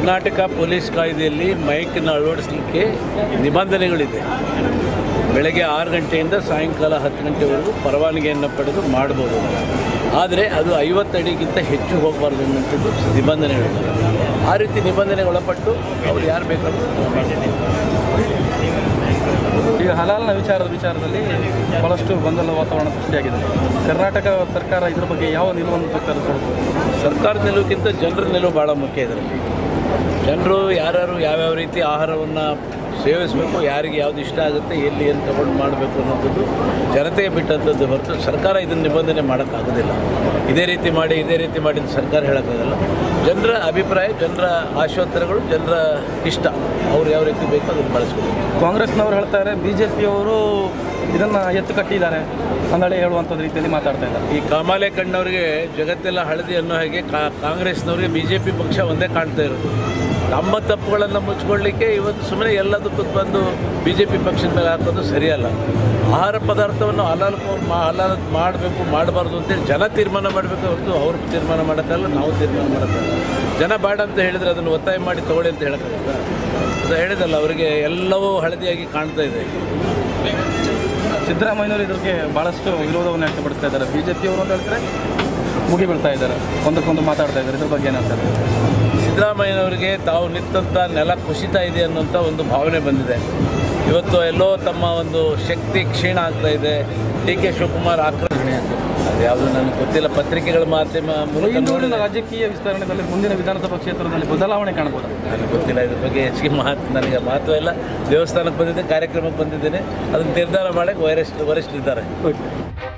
Karnataka police ಕಾಯ್ದೆಯಲ್ಲಿ ಮೈಕನ್ನು ಅಳವಡಿಸಲಿಕ್ಕೆ ನಿಬಂಧನೆಗಳಿದೆ ಬೆಳಗ್ಗೆ ಆರು ಗಂಟೆಯಿಂದ ಸಾಯಂಕಾಲ ಹತ್ತು ಗಂಟೆವರೆಗೂ ಪರವಾನಗಿಯನ್ನು ಪಡೆದು ಮಾಡ್ಬೋದು ಆದರೆ ಅದು ಐವತ್ತು ಅಡಿಗಿಂತ ಹೆಚ್ಚು ಹೋಗಬಾರ್ದು ಅನ್ನುವಂಥದ್ದು ನಿಬಂಧನೆಗಳಿದೆ ಆ ರೀತಿ ನಿಬಂಧನೆಗೆ ಒಳಪಟ್ಟು ಅವ್ರು ಯಾರು ಬೇಕಾದರೂ ಮಾಡ್ಬೋದು. ಈಗ ಹಲಾಲ್ನ ವಿಚಾರದ ವಿಚಾರದಲ್ಲಿ ಬಹಳಷ್ಟು ಗೊಂದಲ ವಾತಾವರಣ ಸೃಷ್ಟಿಯಾಗಿದೆ ಕರ್ನಾಟಕ ಸರ್ಕಾರ ಇದ್ರ ಬಗ್ಗೆ ಯಾವ ನಿಲುವನ್ನು ತೆಗೆದುಕೊಳ್ಬೋದು ಸರ್ಕಾರದ ನಿಲುವಿಗಿಂತ ಜನರ ನಿಲುವು ಭಾಳ ಮುಖ್ಯ ಇದರಲ್ಲಿ ಜನರು ಯಾರ್ಯಾರು ಯಾವ್ಯಾವ ರೀತಿ ಆಹಾರವನ್ನು ಸೇವಿಸಬೇಕು ಯಾರಿಗೆ ಯಾವ್ದು ಇಷ್ಟ ಆಗುತ್ತೆ ಎಲ್ಲಿ ಏನು ತಗೊಂಡು ಮಾಡಬೇಕು ಅನ್ನೋದು ಜನತೆಗೆ ಬಿಟ್ಟಂಥದ್ದು ಹೊರತು ಸರ್ಕಾರ ಇದನ್ನು ನಿಬಂಧನೆ ಮಾಡೋಕ್ಕಾಗೋದಿಲ್ಲ ಇದೇ ರೀತಿ ಮಾಡಿ ಇದೇ ರೀತಿ ಮಾಡಿ ಅಂತ ಸರ್ಕಾರ ಹೇಳೋಕ್ಕಾಗಲ್ಲ ಜನರ ಅಭಿಪ್ರಾಯ ಜನರ ಆಶೋತ್ತರಗಳು ಜನರ ಇಷ್ಟ ಅವ್ರು ಯಾವ ರೀತಿ ಬೇಕೋ ಅದನ್ನು ಬಳಸ್ಕೊಬೇಕು ಕಾಂಗ್ರೆಸ್ನವರು ಹೇಳ್ತಾರೆ ಬಿ ಜೆ ಪಿಯವರು ಇದನ್ನು ಎತ್ತು ಕಟ್ಟಿದ್ದಾರೆ ಅಂದೇಳಿ ಹೇಳುವಂಥದ್ದು ರೀತಿಯಲ್ಲಿ ಮಾತಾಡ್ತಾ ಇದ್ದಾರೆ ಈ ಕಾಮಾಲೆ ಕಣ್ಣವರಿಗೆ ಜಗತ್ತೆಲ್ಲ ಹಳದಿ ಅನ್ನೋ ಹಾಗೆ ಕಾ- ಕಾಂಗ್ರೆಸ್ನವರಿಗೆ ಬಿ ಜೆ ಪಿ ಪಕ್ಷ ಒಂದೇ ಕಾಣ್ತಾ ಇರೋದು ತಮ್ಮ ತಪ್ಪುಗಳನ್ನು ಮುಚ್ಕೊಳ್ಳಿಕ್ಕೆ ಇವತ್ತು ಸುಮ್ಮನೆ ಎಲ್ಲದಕ್ಕೂ ಬಂದು ಬಿ ಜೆ ಪಿ ಪಕ್ಷದ ಮೇಲೆ ಹಾಕೋದು ಸರಿಯಲ್ಲ ಆಹಾರ ಪದಾರ್ಥವನ್ನು ಹಲಾಲ್ ಹಲಾಲ್ ಮಾಡಬೇಕು ಮಾಡಬಾರ್ದು ಅಂತೇಳಿ ಜನ ತೀರ್ಮಾನ ಮಾಡಬೇಕು ಹೊರತು ಅವ್ರು ತೀರ್ಮಾನ ಮಾಡೋಕ್ಕಲ್ಲ ನಾವು ತೀರ್ಮಾನ ಮಾಡೋಕ್ಕಲ್ಲ ಜನ ಬೇಡ ಅಂತ ಹೇಳಿದರೆ ಅದನ್ನು ಒತ್ತಾಯ ಮಾಡಿ ತಗೊಳ್ಳಿ ಅಂತ ಹೇಳೋಕ್ಕಾಗುತ್ತಾ ಅದು ಹೇಳಿದಲ್ಲ ಅವರಿಗೆ ಎಲ್ಲವೂ ಹಳದಿಯಾಗಿ ಕಾಣ್ತಾ ಇದೆ ಸಿದ್ದರಾಮಯ್ಯನವರು ಇದಕ್ಕೆ ಭಾಳಷ್ಟು ವಿರೋಧವನ್ನು ವ್ಯಕ್ತಪಡಿಸ್ತಾ ಇದ್ದಾರೆ ಬಿ ಜೆ ಪಿಯವರು ಅಂತ ಹೇಳ್ತಾರೆ ಮುಗಿ ಬೀಳ್ತಾ ಇದ್ದಾರೆ ಒಂದಕ್ಕೊಂದು ಮಾತಾಡ್ತಾ ಇದ್ದಾರೆ ಇದ್ರ ಬಗ್ಗೆ ಏನಂತಾರೆ ಸಿದ್ದರಾಮಯ್ಯನವರಿಗೆ ತಾವು ನಿಂತಂಥ ನೆಲ ಕುಸಿತಾ ಇದೆ ಅನ್ನೋಂಥ ಒಂದು ಭಾವನೆ ಬಂದಿದೆ ಇವತ್ತು ಎಲ್ಲೋ ತಮ್ಮ ಒಂದು ಶಕ್ತಿ ಕ್ಷೀಣ ಆಗ್ತಾ ಇದೆ ಡಿ ಕೆ ಶಿವಕುಮಾರ್ ಆಕ್ರಮಣೆ ಅಂತ ಅದು ಯಾವುದು ನನಗೆ ಗೊತ್ತಿಲ್ಲ ಪತ್ರಿಕೆಗಳ ಮಾಧ್ಯಮ ಮೂಲಕ ಇಂದೂರಿನ ನೋಡಿದ ರಾಜಕೀಯ ವಿಸ್ತರಣೆಯಲ್ಲಿ ಮುಂದಿನ ವಿಧಾನಸಭಾ ಕ್ಷೇತ್ರದಲ್ಲಿ ಬದಲಾವಣೆ ಕಾಣಬಹುದು ನನಗೆ ಗೊತ್ತಿಲ್ಲ ಇದ್ರ ಬಗ್ಗೆ ಹೆಚ್ಚಿಗೆ ಮಾತು ನನಗೆ ಮಹತ್ವ ಇಲ್ಲ ದೇವಸ್ಥಾನಕ್ಕೆ ಬಂದಿದ್ದೆ ಕಾರ್ಯಕ್ರಮಕ್ಕೆ ಬಂದಿದ್ದೇನೆ ಅದನ್ನು ನಿರ್ಧಾರ ಮಾಡೋಕ್ಕೆ ವರಿಷ್ಠ ವರಿಷ್ಠರಿದ್ದಾರೆ ಓಕೆ